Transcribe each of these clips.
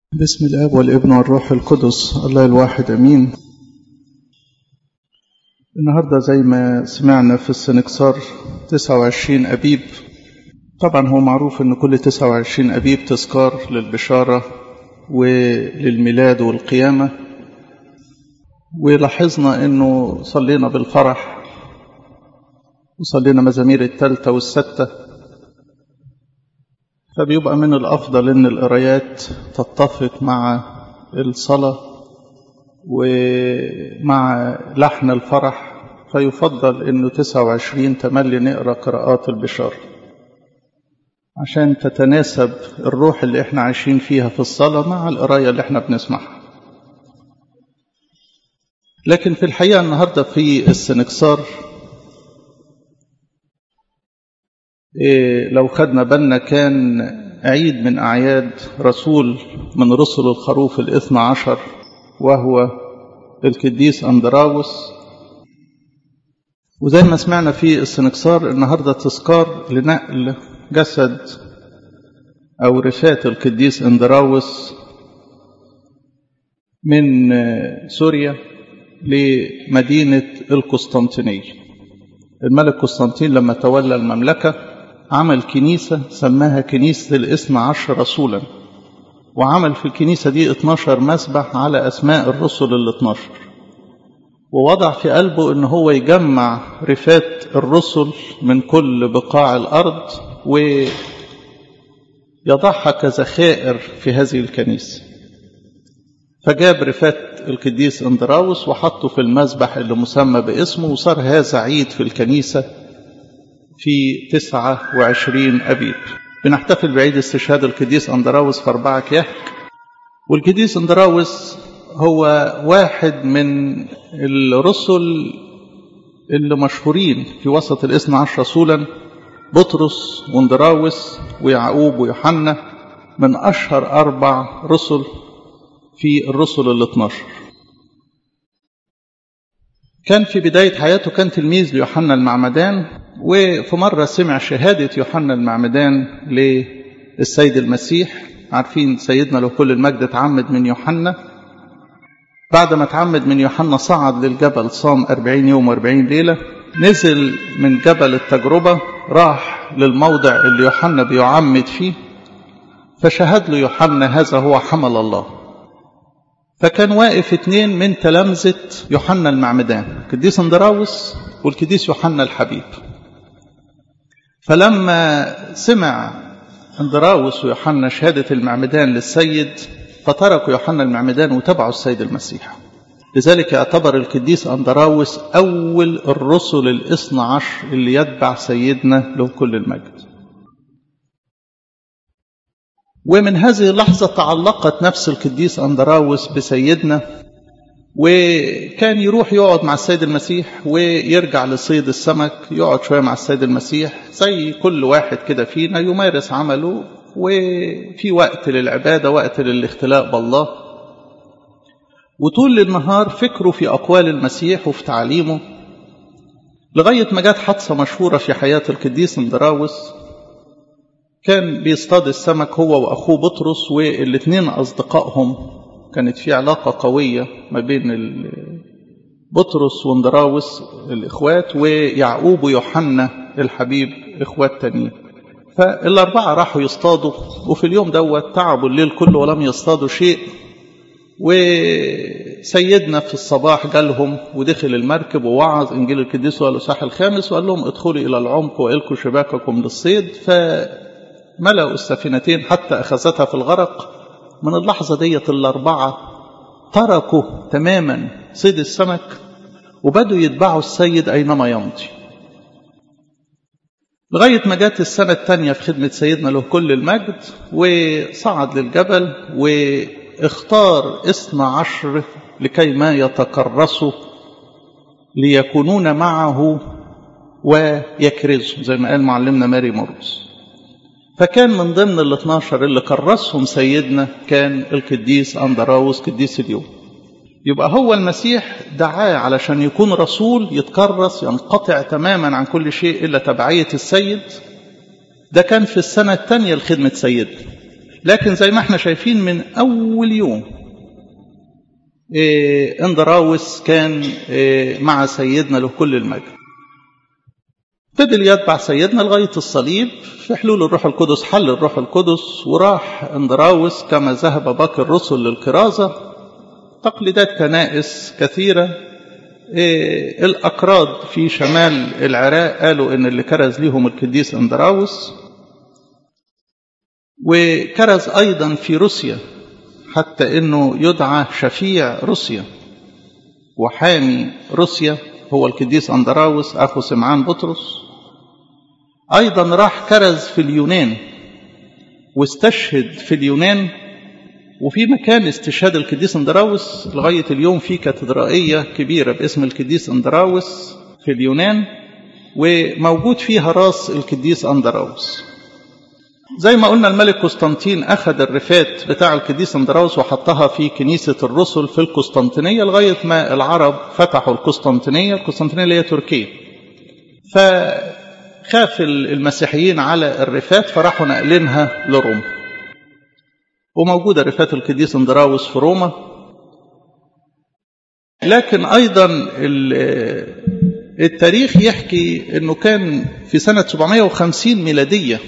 بسم الاب والابن والروح القدس الله الواحد امين النهارده زي ما سمعنا في السنكسار 29 ابيب طبعا هو معروف ان كل 29 ابيب تذكار للبشاره وللميلاد والقيامه ولاحظنا انه صلينا بالفرح وصلينا مزامير الثالثه والسته فبيبقى من الأفضل إن القرايات تتفق مع الصلاة ومع لحن الفرح فيفضل إنه 29 تملي نقرأ قراءات البشارة عشان تتناسب الروح اللي احنا عايشين فيها في الصلاة مع القراية اللي احنا بنسمعها لكن في الحقيقة النهاردة في السنكسار إيه لو خدنا بالنا كان عيد من أعياد رسول من رسل الخروف الاثنى عشر وهو القديس أندراوس وزي ما سمعنا في السنكسار النهاردة تذكار لنقل جسد أو رفات القديس أندراوس من سوريا لمدينة القسطنطينية الملك قسطنطين لما تولى المملكة عمل كنيسة سماها كنيسة الاثنى عشر رسولا وعمل في الكنيسة دي 12 مسبح على أسماء الرسل ال 12 ووضع في قلبه أن هو يجمع رفات الرسل من كل بقاع الأرض ويضعها كذخائر في هذه الكنيسة فجاب رفات القديس اندراوس وحطه في المذبح اللي مسمى باسمه وصار هذا عيد في الكنيسة في 29 أبيب بنحتفل بعيد استشهاد القديس اندراوس في أربعة كيهك والقديس اندراوس هو واحد من الرسل اللي مشهورين في وسط الاثنى عشر رسولا بطرس واندراوس ويعقوب ويوحنا من أشهر أربع رسل في الرسل ال 12 كان في بداية حياته كان تلميذ ليوحنا المعمدان وفي مرة سمع شهادة يوحنا المعمدان للسيد المسيح عارفين سيدنا له كل المجد اتعمد من يوحنا بعد ما اتعمد من يوحنا صعد للجبل صام أربعين يوم وأربعين ليلة نزل من جبل التجربة راح للموضع اللي يوحنا بيعمد فيه فشهد له يوحنا هذا هو حمل الله فكان واقف اتنين من تلامذة يوحنا المعمدان القديس اندراوس والقديس يوحنا الحبيب فلما سمع اندراوس ويوحنا شهادة المعمدان للسيد فتركوا يوحنا المعمدان وتبعوا السيد المسيح لذلك يعتبر القديس اندراوس أول الرسل الاثنى عشر اللي يتبع سيدنا له كل المجد ومن هذه اللحظة تعلقت نفس القديس أندراوس بسيدنا وكان يروح يقعد مع السيد المسيح ويرجع لصيد السمك يقعد شوية مع السيد المسيح زي كل واحد كده فينا يمارس عمله وفي وقت للعبادة وقت للاختلاء بالله وطول النهار فكره في أقوال المسيح وفي تعليمه لغاية ما جت حادثة مشهورة في حياة القديس اندراوس كان بيصطاد السمك هو وأخوه بطرس والاثنين أصدقائهم كانت في علاقة قوية ما بين بطرس واندراوس الإخوات ويعقوب ويوحنا الحبيب إخوات تانيين فالأربعة راحوا يصطادوا وفي اليوم دوت تعبوا الليل كله ولم يصطادوا شيء وسيدنا في الصباح جالهم ودخل المركب ووعظ إنجيل القديس والإصحاح الخامس وقال لهم ادخلوا إلى العمق وإلقوا شباككم للصيد ف ملأوا السفينتين حتى أخذتها في الغرق من اللحظة ديت الأربعة تركوا تماما صيد السمك وبدوا يتبعوا السيد أينما يمضي لغاية ما جت السنة الثانية في خدمة سيدنا له كل المجد وصعد للجبل واختار اثنى عشر لكي ما يتكرسوا ليكونون معه ويكرزوا زي ما قال معلمنا ماري مرقس فكان من ضمن ال 12 اللي كرسهم سيدنا كان القديس أندراوس قديس اليوم يبقى هو المسيح دعاه علشان يكون رسول يتكرس ينقطع تماما عن كل شيء إلا تبعية السيد ده كان في السنة الثانية لخدمة سيدنا لكن زي ما احنا شايفين من أول يوم إيه اندراوس كان إيه مع سيدنا له كل المجد فضل يتبع سيدنا لغاية الصليب في حلول الروح القدس حل الروح القدس وراح اندراوس كما ذهب باقي الرسل للكرازة تقليدات كنائس كثيرة إيه الأكراد في شمال العراق قالوا إن اللي كرز ليهم القديس اندراوس وكرز أيضا في روسيا حتى إنه يدعى شفيع روسيا وحامي روسيا هو القديس أندراوس أخو سمعان بطرس أيضا راح كرز في اليونان واستشهد في اليونان وفي مكان استشهاد القديس اندراوس لغاية اليوم في كاتدرائية كبيرة باسم القديس اندراوس في اليونان وموجود فيها راس القديس اندراوس زي ما قلنا الملك قسطنطين أخذ الرفات بتاع القديس اندراوس وحطها في كنيسة الرسل في القسطنطينية لغاية ما العرب فتحوا القسطنطينية القسطنطينية اللي هي تركيا فخاف المسيحيين على الرفات فراحوا نقلينها لروما وموجودة رفات القديس اندراوس في روما لكن أيضا التاريخ يحكي أنه كان في سنة 750 ميلادية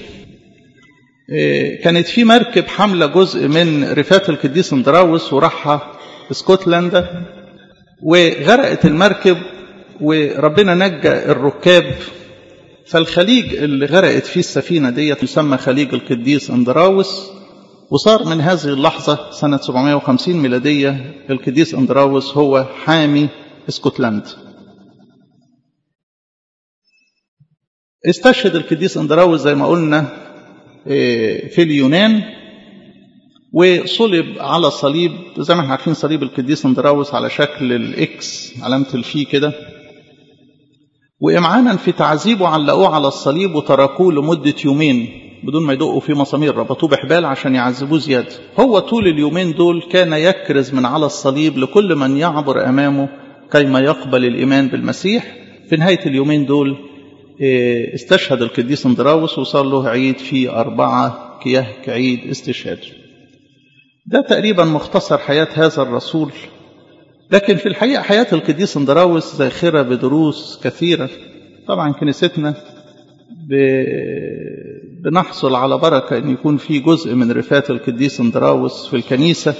كانت في مركب حاملة جزء من رفات القديس اندراوس وراحها اسكتلندا وغرقت المركب وربنا نجى الركاب فالخليج اللي غرقت فيه السفينة ديت يسمى خليج القديس اندراوس وصار من هذه اللحظة سنة 750 ميلادية القديس اندراوس هو حامي اسكتلندا استشهد القديس اندراوس زي ما قلنا في اليونان وصلب على صليب زي ما احنا عارفين صليب القديس اندراوس على شكل الاكس علامة الفي كده وإمعانا في تعذيبه علقوه على الصليب وتركوه لمدة يومين بدون ما يدقوا فيه مسامير ربطوه بحبال عشان يعذبوه زيادة هو طول اليومين دول كان يكرز من على الصليب لكل من يعبر أمامه كيما يقبل الإيمان بالمسيح في نهاية اليومين دول استشهد القديس اندراوس وصار له عيد في أربعة كياه كعيد استشهاد ده تقريبا مختصر حياة هذا الرسول لكن في الحقيقة حياة القديس اندراوس زاخرة بدروس كثيرة طبعا كنيستنا بنحصل على بركة أن يكون في جزء من رفات القديس اندراوس في الكنيسة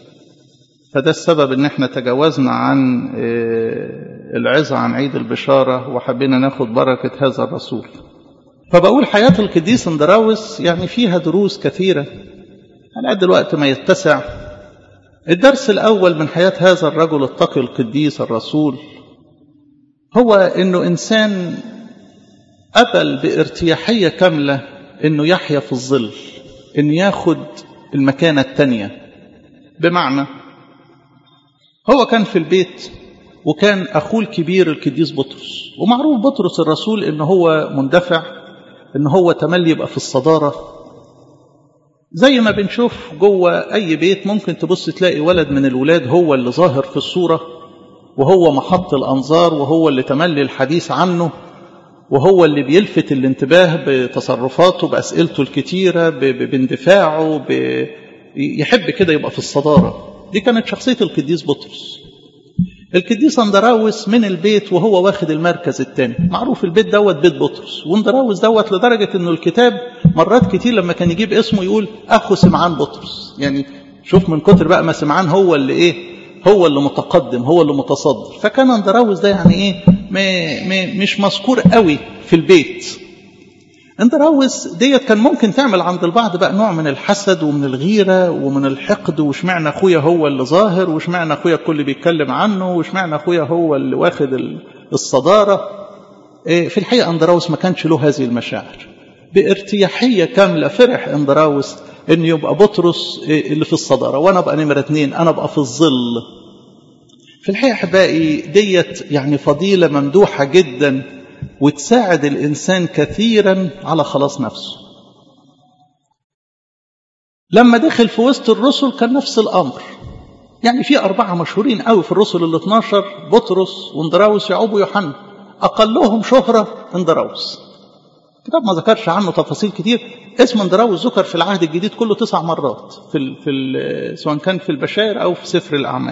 فده السبب ان احنا تجاوزنا عن العظة عن عيد البشارة وحبينا ناخد بركة هذا الرسول فبقول حياة القديس اندراوس يعني فيها دروس كثيرة على قد الوقت ما يتسع الدرس الأول من حياة هذا الرجل التقي القديس الرسول هو أنه إنسان قبل بارتياحية كاملة أنه يحيا في الظل أنه ياخد المكانة التانية بمعنى هو كان في البيت وكان أخوه الكبير القديس بطرس ومعروف بطرس الرسول أنه هو مندفع أنه هو تملي يبقى في الصدارة زي ما بنشوف جوه أي بيت ممكن تبص تلاقي ولد من الولاد هو اللي ظاهر في الصورة وهو محط الأنظار وهو اللي تملي الحديث عنه وهو اللي بيلفت الانتباه بتصرفاته بأسئلته الكتيرة باندفاعه يحب كده يبقى في الصدارة دي كانت شخصية القديس بطرس القديس اندراوس من البيت وهو واخد المركز الثاني معروف البيت دوت بيت بطرس واندراوس دوت لدرجة انه الكتاب مرات كتير لما كان يجيب اسمه يقول اخو سمعان بطرس يعني شوف من كتر بقى ما سمعان هو اللي ايه هو اللي متقدم هو اللي متصدر فكان اندراوس ده يعني ايه ما ما مش مذكور قوي في البيت اندراوس ديت كان ممكن تعمل عند البعض بقى نوع من الحسد ومن الغيرة ومن الحقد وشمعنا أخويا هو اللي ظاهر وشمعنا أخويا الكل بيتكلم عنه وشمعنا أخويا هو اللي واخد الصدارة في الحقيقة اندراوس ما كانش له هذه المشاعر بارتياحية كاملة فرح اندراوس ان يبقى بطرس اللي في الصدارة وانا ابقى نمرة اتنين انا ابقى في الظل في الحقيقة احبائي ديت يعني فضيلة ممدوحة جدا وتساعد الإنسان كثيرا على خلاص نفسه لما دخل في وسط الرسل كان نفس الأمر يعني في أربعة مشهورين قوي في الرسل ال 12 بطرس واندراوس يعقوب ويوحنا أقلهم شهرة اندراوس الكتاب ما ذكرش عنه تفاصيل كتير اسم اندراوس ذكر في العهد الجديد كله تسع مرات في ال في ال سواء كان في البشائر او في سفر الاعمال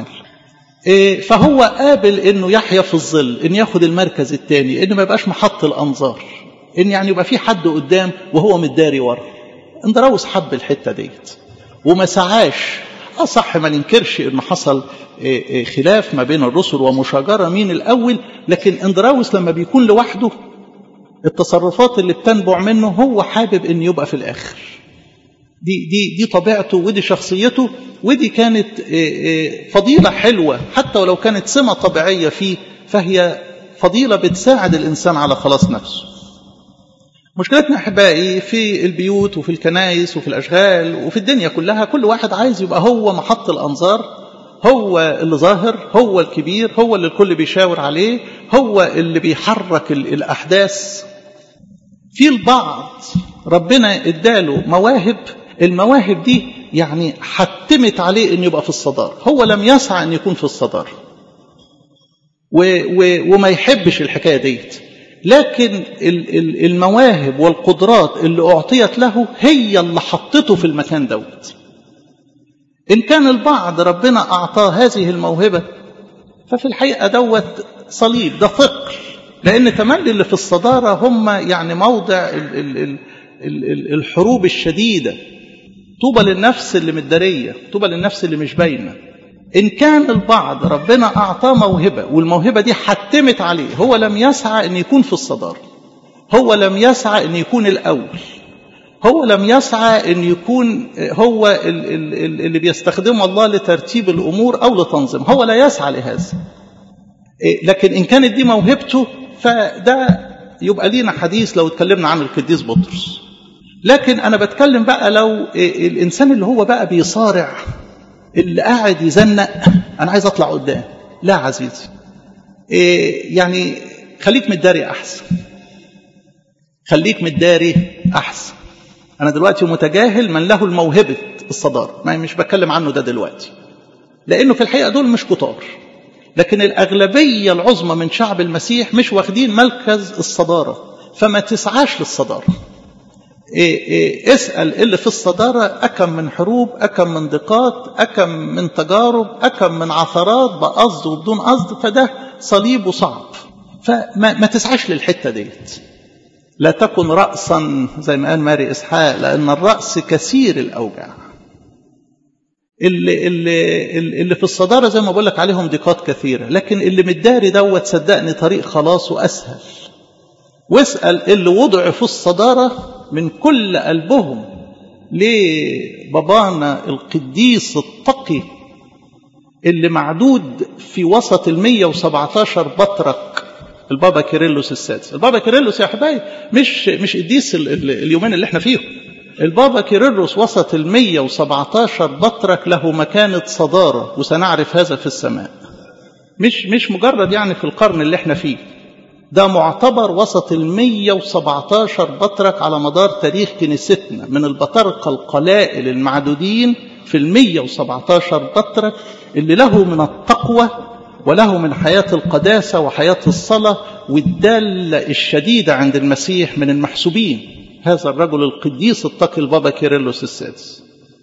فهو قابل انه يحيا في الظل ان ياخد المركز الثاني ان ما يبقاش محط الانظار ان يعني يبقى في حد قدام وهو متداري ورا اندراوس حب الحته ديت وما سعاش اه صح ما ننكرش ان حصل خلاف ما بين الرسل ومشاجره مين الاول لكن اندراوس لما بيكون لوحده التصرفات اللي بتنبع منه هو حابب ان يبقى في الاخر دي دي دي طبيعته ودي شخصيته ودي كانت فضيله حلوه حتى ولو كانت سمه طبيعيه فيه فهي فضيله بتساعد الانسان على خلاص نفسه مشكلتنا احبائي في البيوت وفي الكنائس وفي الاشغال وفي الدنيا كلها كل واحد عايز يبقى هو محط الانظار هو اللي ظاهر هو الكبير هو اللي الكل بيشاور عليه هو اللي بيحرك الاحداث في البعض ربنا اداله مواهب المواهب دي يعني حتمت عليه انه يبقى في الصدارة هو لم يسعى ان يكون في الصدارة و و وما يحبش الحكاية ديت لكن المواهب والقدرات اللي أعطيت له هي اللي حطته في المكان دوت إن كان البعض ربنا أعطاه هذه الموهبة ففي الحقيقة دوت صليب ده ثقل لأن تملي اللي في الصدارة هم يعني موضع ال ال ال ال الحروب الشديدة طوبى للنفس اللي متدارية طوبى للنفس اللي مش باينة إن كان البعض ربنا أعطاه موهبة والموهبة دي حتمت عليه هو لم يسعى أن يكون في الصدارة هو لم يسعى أن يكون الأول هو لم يسعى أن يكون هو اللي بيستخدمه الله لترتيب الأمور أو لتنظيم هو لا يسعى لهذا لكن إن كانت دي موهبته فده يبقى لينا حديث لو اتكلمنا عن القديس بطرس لكن أنا بتكلم بقى لو الإنسان اللي هو بقى بيصارع اللي قاعد يزنق أنا عايز أطلع قدام لا عزيزي إيه يعني خليك متداري أحسن خليك متداري أحسن أنا دلوقتي متجاهل من له الموهبة الصدارة ما مش بتكلم عنه ده دلوقتي لأنه في الحقيقة دول مش كتار لكن الأغلبية العظمى من شعب المسيح مش واخدين مركز الصدارة فما تسعاش للصدارة إيه إيه اسأل اللي في الصدارة أكم من حروب أكم من ضيقات أكم من تجارب أكم من عثرات بقصد وبدون قصد فده صليب وصعب فما ما تسعاش للحتة ديت لا تكن رأسا زي ما قال ماري إسحاق لأن الرأس كثير الأوجاع اللي, اللي, اللي في الصدارة زي ما بقول لك عليهم ضيقات كثيرة لكن اللي متداري دوت صدقني طريق خلاصه أسهل واسأل اللي وضعوا في الصدارة من كل قلبهم لبابانا القديس التقي اللي معدود في وسط ال 117 بطرك البابا كيرلس السادس البابا كيرلس يا احبائي مش مش قديس اليومين اللي احنا فيهم البابا كيرلس وسط ال 117 بطرك له مكانة صدارة وسنعرف هذا في السماء مش مش مجرد يعني في القرن اللي احنا فيه ده معتبر وسط ال 117 بطرك على مدار تاريخ كنيستنا من البطارقة القلائل المعدودين في ال 117 بطرك اللي له من التقوى وله من حياة القداسة وحياة الصلاة والدالة الشديدة عند المسيح من المحسوبين هذا الرجل القديس التقي البابا كيرلس السادس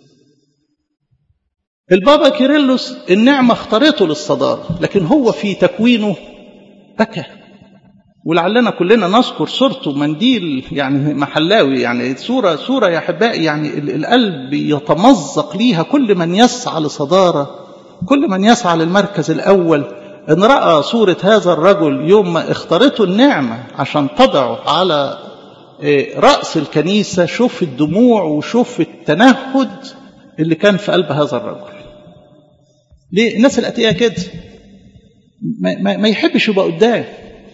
البابا كيرلس النعمة اختارته للصدارة لكن هو في تكوينه بكى ولعلنا كلنا نذكر صورته منديل يعني محلاوي يعني صورة صورة يا أحبائي يعني القلب يتمزق ليها كل من يسعى لصدارة كل من يسعى للمركز الأول إن رأى صورة هذا الرجل يوم ما اختارته النعمة عشان تضعه على رأس الكنيسة شوف الدموع وشوف التنهد اللي كان في قلب هذا الرجل ليه الناس الأتقياء كده ما, ما, ما يحبش يبقى قدام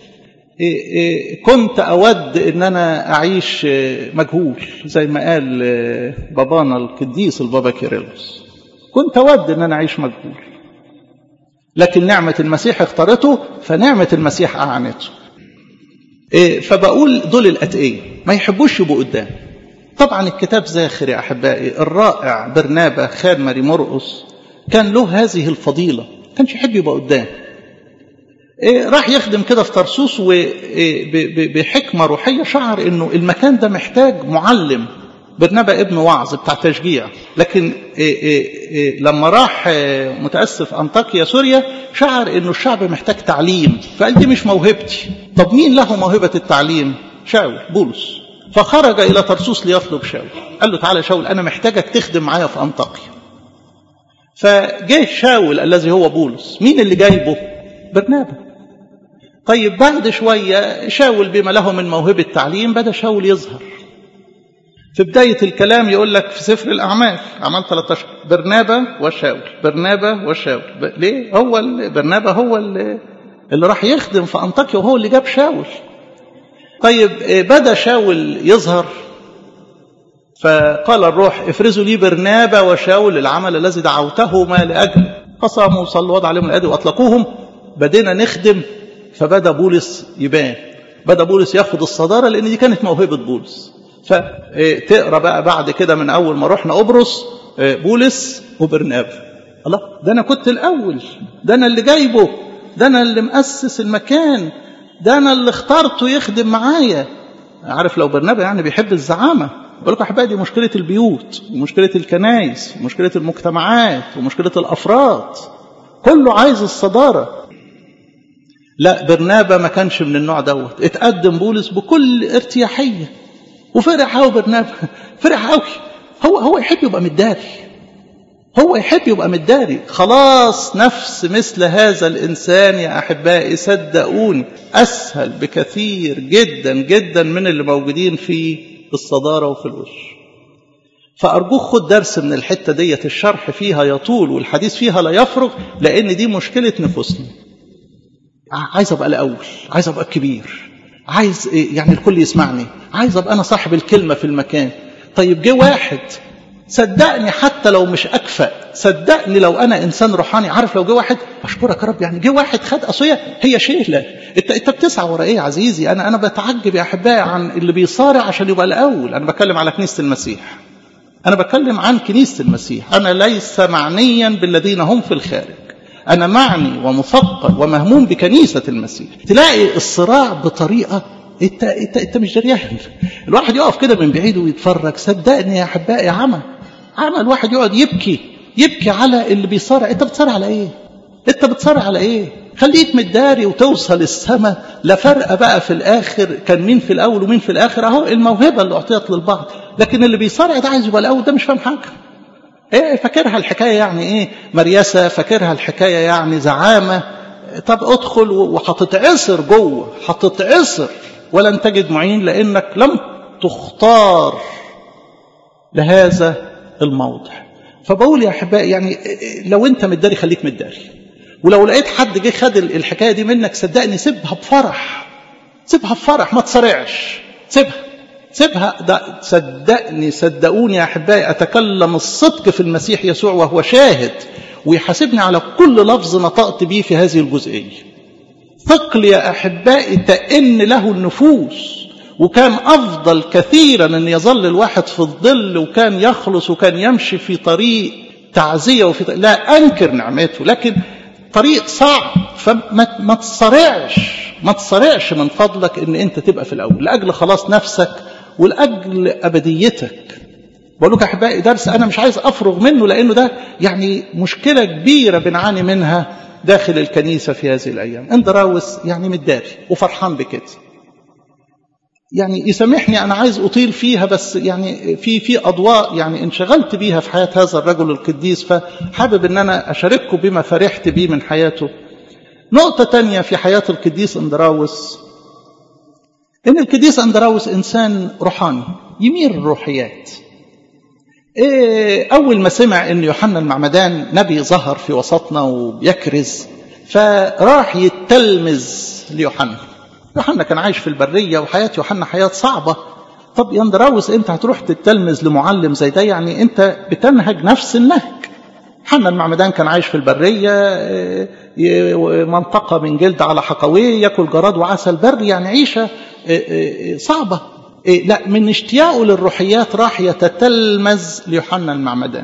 كنت أود أن أنا أعيش مجهول زي ما قال بابانا القديس البابا كيرلس كنت أود أن أنا أعيش مجهول لكن نعمة المسيح اختارته فنعمة المسيح أعنته فبقول دول الأتقية ما يحبوش يبقوا قدام طبعا الكتاب زاخر يا أحبائي الرائع برنابا خان ماري مرقس كان له هذه الفضيلة كانش يحب يبقى قدام راح يخدم كده في طرسوس وبحكمة روحية شعر انه المكان ده محتاج معلم برنابا ابن وعظ بتاع تشجيع لكن لما راح متأسف أنطاكيا سوريا شعر انه الشعب محتاج تعليم فقال دي مش موهبتي طب مين له موهبة التعليم شاول بولس فخرج إلى طرسوس ليطلب شاول قال له تعالى شاول أنا محتاجك تخدم معايا في أنطاكيا فجه شاول الذي هو بولس مين اللي جايبه برنابا طيب بعد شوية شاول بما له من موهبة تعليم بدأ شاول يظهر في بداية الكلام يقول لك في سفر الأعمال أعمال 13 برنابا وشاول برنابا وشاول ب... ليه هو اللي برنابا هو اللي, اللي راح يخدم في أنطاكيا وهو اللي جاب شاول طيب بدأ شاول يظهر فقال الروح افرزوا لي برنابا وشاول العمل الذي دعوتهما لأجله قصاموا وصلوا وضع عليهم الأيدي وأطلقوهم بدينا نخدم فبدأ بولس يبان بدأ بولس ياخد الصدارة لأن دي كانت موهبة بولس فتقرا بقى بعد كده من أول ما رحنا قبرص بولس وبرنابا الله ده أنا كنت الأول ده أنا اللي جايبه ده أنا اللي مؤسس المكان ده أنا اللي اخترته يخدم معايا عارف لو برنابا يعني بيحب الزعامة بقول لكم أحبائي دي مشكلة البيوت ومشكلة الكنايس ومشكلة المجتمعات ومشكلة الأفراد كله عايز الصدارة لا برنابا ما كانش من النوع دوت اتقدم بولس بكل ارتياحية وفرح قوي برنابا فرح قوي هو هو يحب يبقى متداري هو يحب يبقى متداري خلاص نفس مثل هذا الإنسان يا أحبائي صدقوني أسهل بكثير جدا جدا من اللي موجودين في الصدارة وفي الوش فأرجوك خد درس من الحتة ديت الشرح فيها يطول والحديث فيها لا يفرغ لأن دي مشكلة نفوسنا عايز أبقى الأول عايز أبقى الكبير عايز يعني الكل يسمعني عايز أبقى أنا صاحب الكلمة في المكان طيب جه واحد صدقني حتى لو مش أكفأ صدقني لو أنا إنسان روحاني عارف لو جه واحد أشكرك يا رب يعني جه واحد خد أصوية هي شيلة أنت أنت بتسعى ورا إيه يا عزيزي أنا أنا بتعجب يا أحبائي عن اللي بيصارع عشان يبقى الأول أنا بتكلم على كنيسة المسيح أنا بتكلم عن كنيسة المسيح أنا ليس معنيا بالذين هم في الخارج أنا معني ومثقل ومهموم بكنيسة المسيح تلاقي الصراع بطريقة انت انت انت مش دريان الواحد يقف كده من بعيد ويتفرج صدقني يا احبائي عمى عمى الواحد يقعد يبكي يبكي على اللي بيصارع انت بتصارع على ايه انت بتصارع على ايه خليك متداري وتوصل السماء لا فرق بقى في الاخر كان مين في الاول ومين في الاخر اهو الموهبه اللي اعطيت للبعض لكن اللي بيصارع ده عايز يبقى الاول ده مش فاهم حاجه ايه فاكرها الحكايه يعني ايه مريسه فاكرها الحكايه يعني زعامه طب ادخل وهتتعصر جوه هتتعصر ولن تجد معين لانك لم تختار لهذا الموضع فبقول يا احبائي يعني لو انت متداري خليك متداري ولو لقيت حد جه خد الحكايه دي منك صدقني سيبها بفرح سيبها بفرح ما تصارعش سيبها سيبها ده صدقني صدقوني يا احبائي اتكلم الصدق في المسيح يسوع وهو شاهد ويحاسبني على كل لفظ نطقت به في هذه الجزئيه ثقل يا احبائي تئن له النفوس وكان افضل كثيرا ان يظل الواحد في الظل وكان يخلص وكان يمشي في طريق تعزيه وفي طريق لا انكر نعمته لكن طريق صعب فما ما تصارعش ما تصارعش من فضلك ان انت تبقى في الاول لاجل خلاص نفسك ولاجل ابديتك بقول لك احبائي درس انا مش عايز افرغ منه لانه ده يعني مشكله كبيره بنعاني منها داخل الكنيسه في هذه الايام اندراوس يعني متداري وفرحان بكده يعني يسامحني انا عايز اطيل فيها بس يعني في في اضواء يعني انشغلت بيها في حياه هذا الرجل القديس فحابب ان انا اشارككم بما فرحت بيه من حياته نقطه تانية في حياه القديس اندراوس ان القديس اندراوس انسان روحاني يميل الروحيات إيه اول ما سمع ان يوحنا المعمدان نبي ظهر في وسطنا وبيكرز فراح يتلمذ ليوحنا يوحنا كان عايش في البرية وحياة يوحنا حياة صعبة طب يا اندراوس انت هتروح تتلمذ لمعلم زي ده يعني انت بتنهج نفس النهج حنا المعمدان كان عايش في البرية منطقة من جلد على حقويه ياكل جراد وعسل بر يعني عيشة صعبة لا من اشتياقه للروحيات راح يتتلمذ ليوحنا المعمدان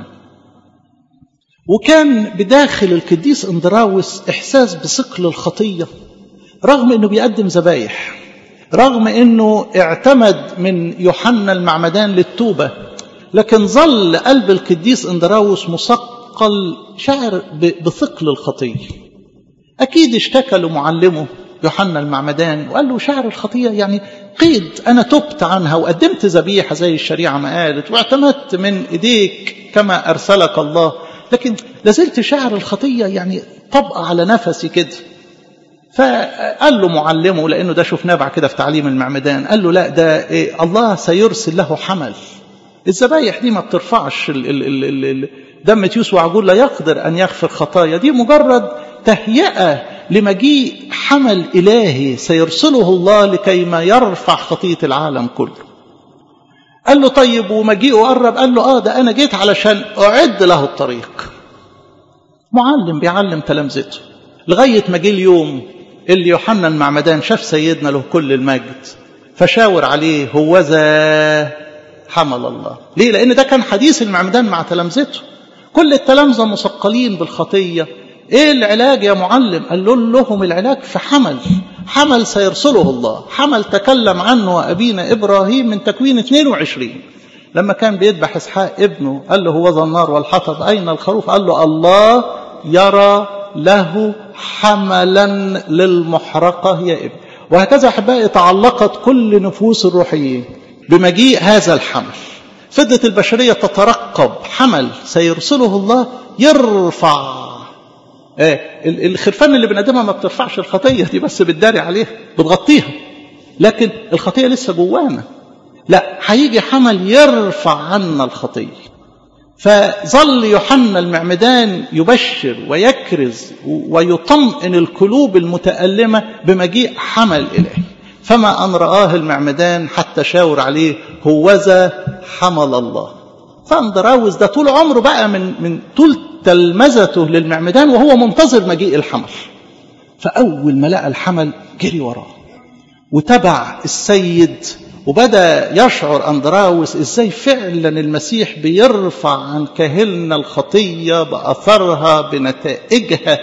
وكان بداخل القديس اندراوس احساس بثقل الخطيه رغم انه بيقدم ذبايح رغم انه اعتمد من يوحنا المعمدان للتوبة لكن ظل قلب القديس اندراوس مثقل شعر بثقل الخطية أكيد اشتكى لمعلمه يوحنا المعمدان وقال له شعر الخطية يعني قيد أنا تبت عنها وقدمت ذبيحة زي الشريعة ما قالت واعتمدت من إيديك كما أرسلك الله لكن لازلت شعر الخطية يعني طبقة على نفسي كده فقال له معلمه لأنه ده شفناه بعد كده في تعليم المعمدان قال له لا ده إيه الله سيرسل له حمل الذبايح دي ما بترفعش ال ال ال ال دم تيوس وعجول لا يقدر أن يغفر خطايا دي مجرد تهيئة لمجيء حمل إلهي سيرسله الله لكي ما يرفع خطية العالم كله قال له طيب ومجيئه قرب قال له آه ده أنا جيت علشان أعد له الطريق معلم بيعلم تلامذته لغاية ما جه اليوم اللي يوحنا المعمدان شاف سيدنا له كل المجد فشاور عليه هوذا حمل الله ليه لأن ده كان حديث المعمدان مع تلامذته كل التلامذة مثقلين بالخطية ايه العلاج يا معلم قال له لهم العلاج في حمل حمل سيرسله الله حمل تكلم عنه أبينا إبراهيم من تكوين 22 لما كان بيذبح إسحاق ابنه قال له هو ذا النار والحطب أين الخروف قال له الله يرى له حملا للمحرقة يا ابن وهكذا أحبائي تعلقت كل نفوس الروحيين بمجيء هذا الحمل فضلت البشرية تترقب حمل سيرسله الله يرفع آه الخرفان اللي بنقدمها ما بترفعش الخطية دي بس بتداري عليها بتغطيها لكن الخطية لسه جوانا لا هيجي حمل يرفع عنا الخطية فظل يوحنا المعمدان يبشر ويكرز ويطمئن القلوب المتألمة بمجيء حمل إلهي فما أن رآه المعمدان حتى شاور عليه هوذا حمل الله فاندراوس ده طول عمره بقى من من طول تلمذته للمعمدان وهو منتظر مجيء الحمل فأول ما لقى الحمل جري وراه وتبع السيد وبدأ يشعر أندراوس إزاي فعلا المسيح بيرفع عن كاهلنا الخطية بأثرها بنتائجها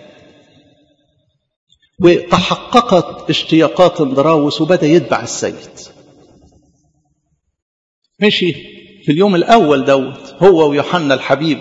وتحققت اشتياقات اندراوس وبدأ يتبع السيد مشي في اليوم الأول دوت هو ويوحنا الحبيب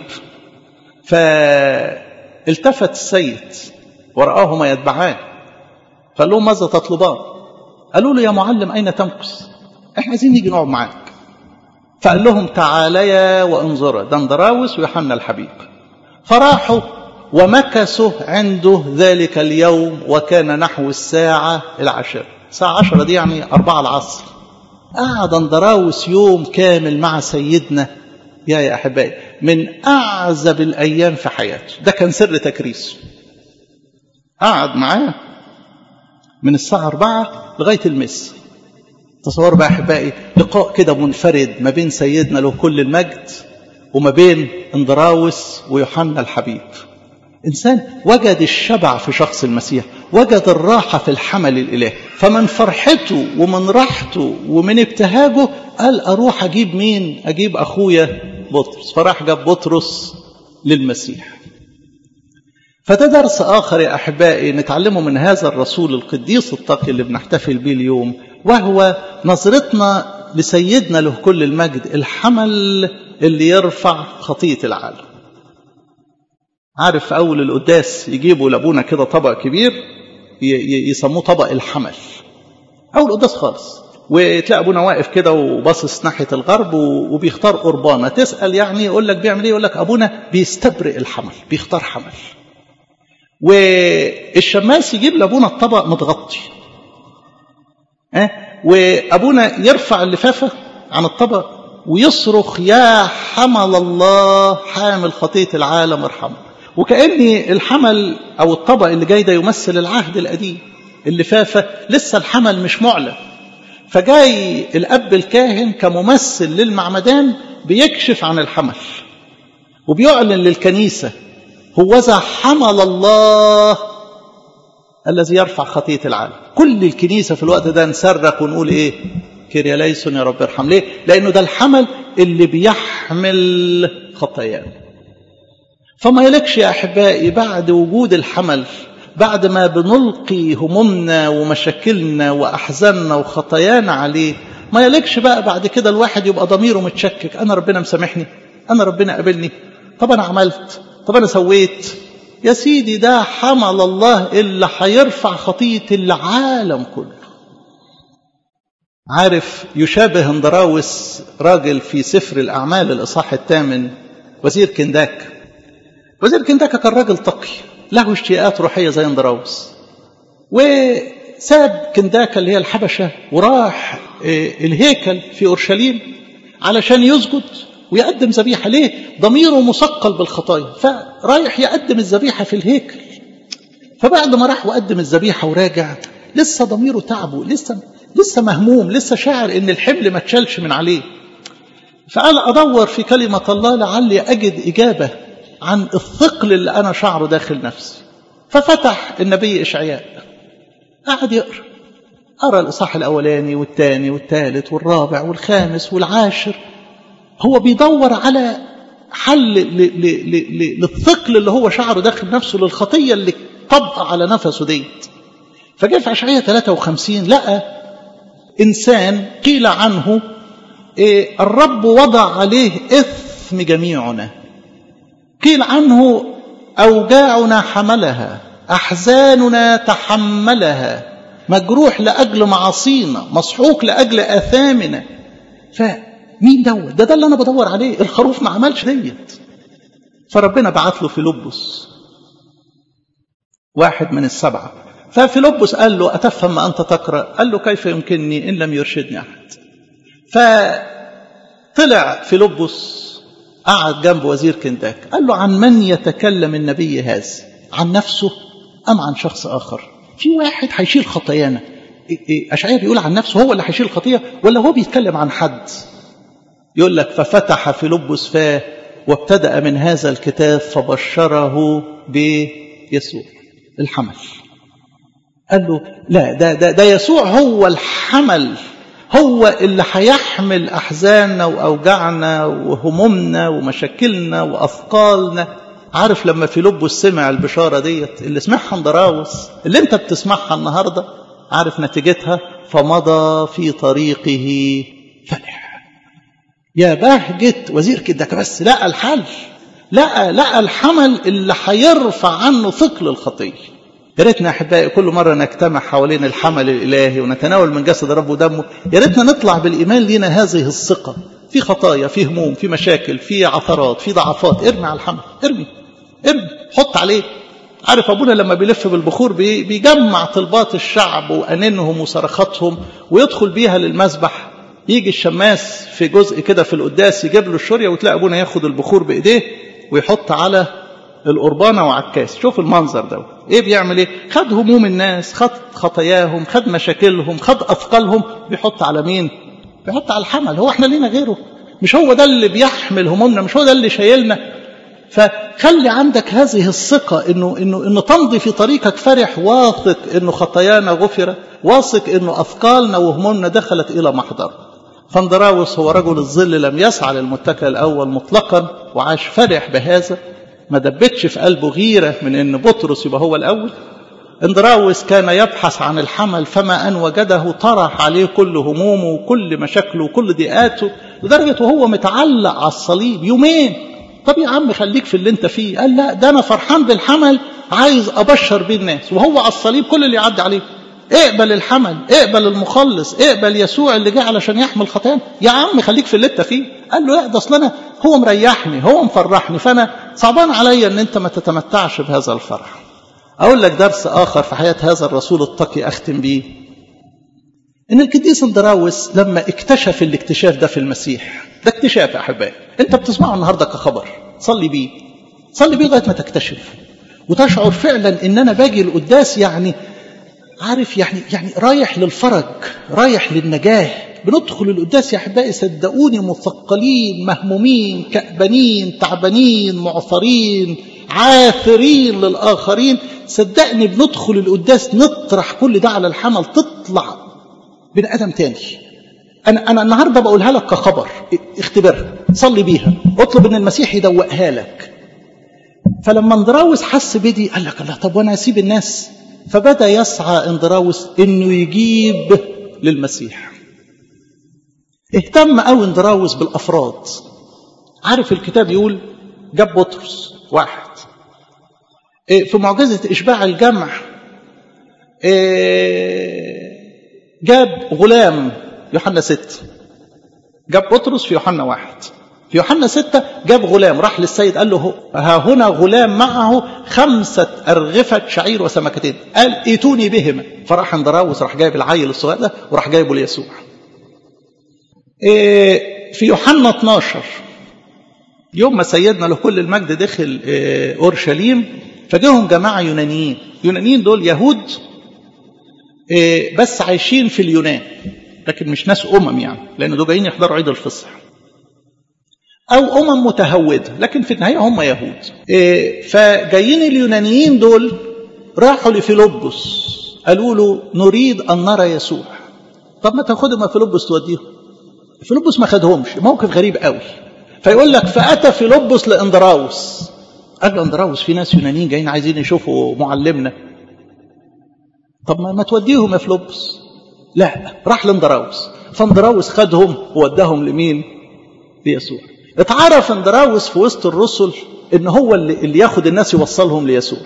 فالتفت السيد ورآهما يتبعان فقال لهم ماذا تطلبان قالوا له يا معلم أين تمكث احنا عايزين نيجي نقعد معاك فقال لهم تعاليا وانظرا ده اندراوس ويوحنا الحبيب فراحوا ومكثوا عنده ذلك اليوم وكان نحو الساعة العاشرة الساعة عشرة دي يعني أربعة العصر قعد اندراوس يوم كامل مع سيدنا يا يا أحبائي من أعزب الأيام في حياته ده كان سر تكريسه قعد معاه من الساعة أربعة لغاية المس تصوروا بقى أحبائي لقاء كده منفرد ما بين سيدنا له كل المجد وما بين اندراوس ويوحنا الحبيب إنسان وجد الشبع في شخص المسيح وجد الراحة في الحمل الإلهي فمن فرحته ومن راحته ومن ابتهاجه قال أروح أجيب مين أجيب أخويا بطرس فراح جاب بطرس للمسيح فده درس آخر يا أحبائي نتعلمه من هذا الرسول القديس التقي اللي بنحتفل به اليوم وهو نظرتنا لسيدنا له كل المجد الحمل اللي يرفع خطية العالم عارف في أول القداس يجيبوا لأبونا كده طبق كبير يسموه طبق الحمل أول القداس خالص وتلاقي أبونا واقف كده وباصص ناحية الغرب وبيختار قربانة تسأل يعني يقول لك بيعمل إيه يقول لك أبونا بيستبرئ الحمل بيختار حمل والشماس يجيب لأبونا الطبق متغطي أه؟ وأبونا يرفع اللفافة عن الطبق ويصرخ يا حمل الله حامل خطية العالم ارحمه وكأن الحمل أو الطبق اللي جاي ده يمثل العهد القديم اللفافة لسه الحمل مش معلن فجاي الأب الكاهن كممثل للمعمدان بيكشف عن الحمل وبيعلن للكنيسة هوذا حمل الله الذي يرفع خطية العالم كل الكنيسة في الوقت ده نصرخ ونقول ايه كيريا ليسون يا رب ارحم ليه لأنه ده الحمل اللي بيحمل خطايانا فما يلكش يا أحبائي بعد وجود الحمل بعد ما بنلقي همومنا ومشاكلنا وأحزاننا وخطايانا عليه ما يليكش بقى بعد كده الواحد يبقى ضميره متشكك أنا ربنا مسامحني أنا ربنا قابلني طب أنا عملت طب أنا سويت يا سيدي ده حمل الله اللي هيرفع خطية العالم كله عارف يشابه اندراوس راجل في سفر الأعمال الإصحاح الثامن وزير كنداك وزير كنداك كان راجل تقي له اشتياقات روحية زي اندراوس وساب كنداكا اللي هي الحبشة وراح الهيكل في أورشليم علشان يسجد ويقدم ذبيحة ليه؟ ضميره مثقل بالخطايا فرايح يقدم الذبيحة في الهيكل فبعد ما راح وقدم الذبيحة وراجع لسه ضميره تعبه لسه لسه مهموم لسه شاعر ان الحمل ما اتشالش من عليه فقال ادور في كلمة الله لعلي اجد اجابة عن الثقل اللي انا شعره داخل نفسي ففتح النبي اشعياء قعد يقرا قرا الاصحاح الاولاني والثاني والثالث والرابع والخامس والعاشر هو بيدور على حل للثقل اللي هو شعره داخل نفسه للخطيه اللي طبقه على نفسه ديت فجاء في اشعياء 53 لقى انسان قيل عنه إيه الرب وضع عليه اثم جميعنا قيل عنه اوجاعنا حملها احزاننا تحملها مجروح لاجل معاصينا مسحوق لاجل اثامنا فمين دوت ده ده اللي انا بدور عليه الخروف ما عملش ديت فربنا بعت له فيلبس واحد من السبعه ففيلبس قال له أتفهم ما أنت تقرأ قال له كيف يمكنني إن لم يرشدني أحد فطلع فيلبس قعد جنب وزير كنداك قال له عن من يتكلم النبي هذا عن نفسه أم عن شخص آخر في واحد هيشيل خطايانا أشعير بيقول عن نفسه هو اللي هيشيل الخطية ولا هو بيتكلم عن حد يقول لك ففتح فيلبس فاه وابتدأ من هذا الكتاب فبشره بيسوع الحمل قال له لا ده, ده, ده يسوع هو الحمل هو اللي هيحمل أحزاننا وأوجاعنا وهمومنا ومشاكلنا وأثقالنا عارف لما فيلبس سمع البشارة ديت اللي سمعها اندراوس اللي انت بتسمعها النهاردة عارف نتيجتها فمضى في طريقه فرح يا بهجة وزير كده بس لقى الحل لقى لقى الحمل اللي هيرفع عنه ثقل الخطيه يا ريتنا احبائي كل مره نجتمع حوالين الحمل الالهي ونتناول من جسد رب ودمه يا ريتنا نطلع بالايمان لينا هذه الثقه في خطايا في هموم في مشاكل في عثرات في ضعفات ارمي على الحمل ارمي ارمي حط عليه عارف ابونا لما بيلف بالبخور بي بيجمع طلبات الشعب وانينهم وصرخاتهم ويدخل بيها للمسبح يجي الشماس في جزء كده في القداس يجيب له الشوريه وتلاقي ابونا ياخد البخور بايديه ويحط على القربانه وعكاس شوف المنظر ده ايه بيعمل ايه خد هموم الناس خد خطاياهم خد مشاكلهم خد اثقالهم بيحط على مين بيحط على الحمل هو احنا لينا غيره مش هو ده اللي بيحمل همومنا مش هو ده اللي شايلنا فخلي عندك هذه الثقة إنه إنه إنه تمضي في طريقك فرح واثق إنه خطايانا غفرت واثق إنه أثقالنا وهمومنا دخلت إلى محضر فاندراوس هو رجل الظل لم يسعى للمتكئ الأول مطلقا وعاش فرح بهذا ما دبتش في قلبه غيرة من إن بطرس يبقى هو الأول اندراوس كان يبحث عن الحمل فما أن وجده طرح عليه كل همومه وكل مشاكله وكل ضيقاته لدرجة وهو متعلق على الصليب يومين طب يا عم خليك في اللي انت فيه قال لا ده انا فرحان بالحمل عايز ابشر بيه الناس وهو على الصليب كل اللي يعدي عليه اقبل الحمل اقبل المخلص اقبل يسوع اللي جه علشان يحمل خطايانا يا عم خليك في اللي انت فيه قال له لا ده اصل انا هو مريحني هو مفرحني فانا صعبان عليا ان انت ما تتمتعش بهذا الفرح اقول لك درس اخر في حياه هذا الرسول التقي اختم بيه ان القديس اندراوس لما اكتشف الاكتشاف ده في المسيح ده اكتشاف يا احبائي انت بتسمعه النهارده كخبر صلي بيه صلي بيه لغايه ما تكتشف وتشعر فعلا ان انا باجي القداس يعني عارف يعني يعني رايح للفرج رايح للنجاه بندخل القداس يا احبائي صدقوني مثقلين مهمومين كأبانين تعبانين معثرين عاثرين للاخرين صدقني بندخل القداس نطرح كل ده على الحمل تطلع بني ادم تاني انا انا النهارده بقولها لك كخبر اختبرها صلي بيها اطلب ان المسيح يدوقها لك فلما اندراوس حس بدي قال لك الله طب وانا اسيب الناس فبدا يسعى اندراوس انه يجيب للمسيح اهتم قوي اندراوس بالافراد عارف الكتاب يقول جاب بطرس واحد في معجزة إشباع الجمع جاب غلام يوحنا ستة جاب بطرس في يوحنا واحد في يوحنا ستة جاب غلام راح للسيد قال له ها هنا غلام معه خمسة أرغفة شعير وسمكتين قال ائتوني بهما فراح اندراوس راح جايب العيل الصغير ده وراح جايبه ليسوع في يوحنا 12 يوم ما سيدنا له كل المجد دخل اورشليم فجاهم جماعه يونانيين يونانيين دول يهود بس عايشين في اليونان لكن مش ناس امم يعني لان دول جايين يحضروا عيد الفصح او امم متهوده لكن في النهايه هم يهود فجايين اليونانيين دول راحوا لفيلبس قالوا له نريد ان نرى يسوع طب ما تاخدهم ما فيلبس توديهم فيلبس ما خدهمش موقف غريب قوي فيقول لك فاتى فيلبس لاندراوس قال له اندراوس في ناس يونانيين جايين عايزين يشوفوا معلمنا طب ما, ما توديهم يا فيلبس لا راح لاندراوس فاندراوس خدهم ووداهم لمين ليسوع اتعرف اندراوس في وسط الرسل ان هو اللي, اللي ياخد الناس يوصلهم ليسوع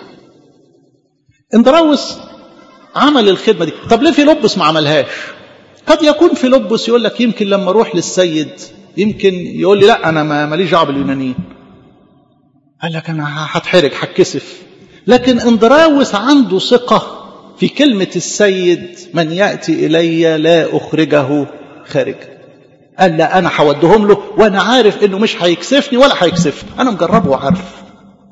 اندراوس عمل الخدمه دي طب ليه فيلبس ما عملهاش قد يكون فيلبس يقول لك يمكن لما اروح للسيد يمكن يقول لي لا انا ماليش دعوه باليونانيين قال لك انا هتحرج هتكسف لكن اندراوس عنده ثقه في كلمه السيد من ياتي الي لا اخرجه خارج قال لا انا هودهم له وانا عارف انه مش هيكسفني ولا هيكسفني انا مجربه وعارف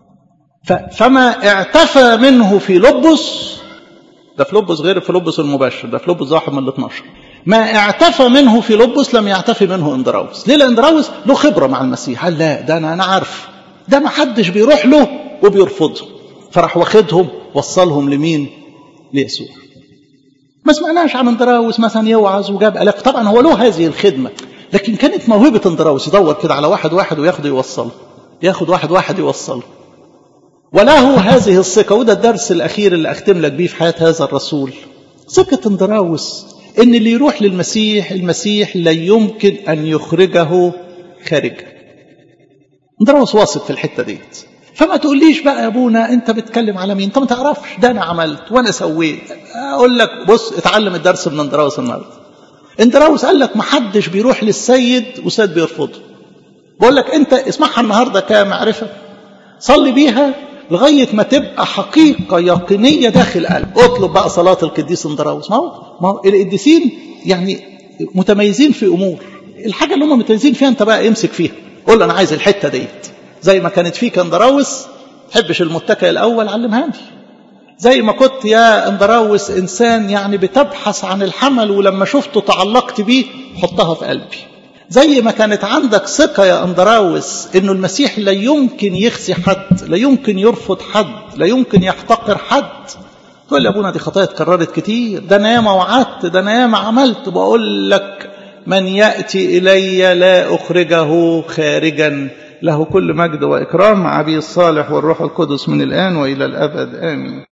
فما اعتفى منه في لبس ده فيلبس غير فيلبس المباشر ده فيلبس واحد من ال 12 ما اعتفى منه في لبس لم يعتفي منه اندراوس ليه لان اندراوس له خبره مع المسيح قال لا ده انا انا عارف ده ما حدش بيروح له وبيرفضه فراح واخدهم وصلهم لمين ليسوع ما سمعناش عن اندراوس مثلا يوعظ وجاب الاف طبعا هو له هذه الخدمه لكن كانت موهبه اندراوس يدور كده على واحد واحد وياخده يوصله ياخد واحد واحد يوصله وله هذه الثقه وده الدرس الاخير اللي اختم لك بيه في حياه هذا الرسول ثقه اندراوس ان اللي يروح للمسيح المسيح لا يمكن ان يخرجه خارجا اندراوس واثق في الحته ديت فما تقوليش بقى يا ابونا انت بتتكلم على مين انت ما تعرفش ده انا عملت وانا سويت اقول لك بص اتعلم الدرس من اندراوس النهارده اندراوس قال لك ما حدش بيروح للسيد وسيد بيرفضه بقول لك انت اسمعها النهارده كمعرفه صلي بيها لغايه ما تبقى حقيقه يقينيه داخل قلب اطلب بقى صلاه القديس اندراوس ما هو ما هو القديسين يعني متميزين في امور الحاجه اللي هم متميزين فيها انت بقى امسك فيها قول له انا عايز الحته ديت زي ما كانت فيك اندراوس تحبش المتكئ الاول علمها لي زي ما كنت يا اندراوس انسان يعني بتبحث عن الحمل ولما شفته تعلقت بيه حطها في قلبي زي ما كانت عندك ثقه يا اندراوس انه المسيح لا يمكن يخزي حد لا يمكن يرفض حد لا يمكن يحتقر حد تقول لي ابونا دي خطايا اتكررت كتير ده انا ياما وعدت ده انا ياما عملت بقول لك من ياتي الي لا اخرجه خارجا له كل مجد واكرام مع ابي الصالح والروح القدس من الان والى الابد امين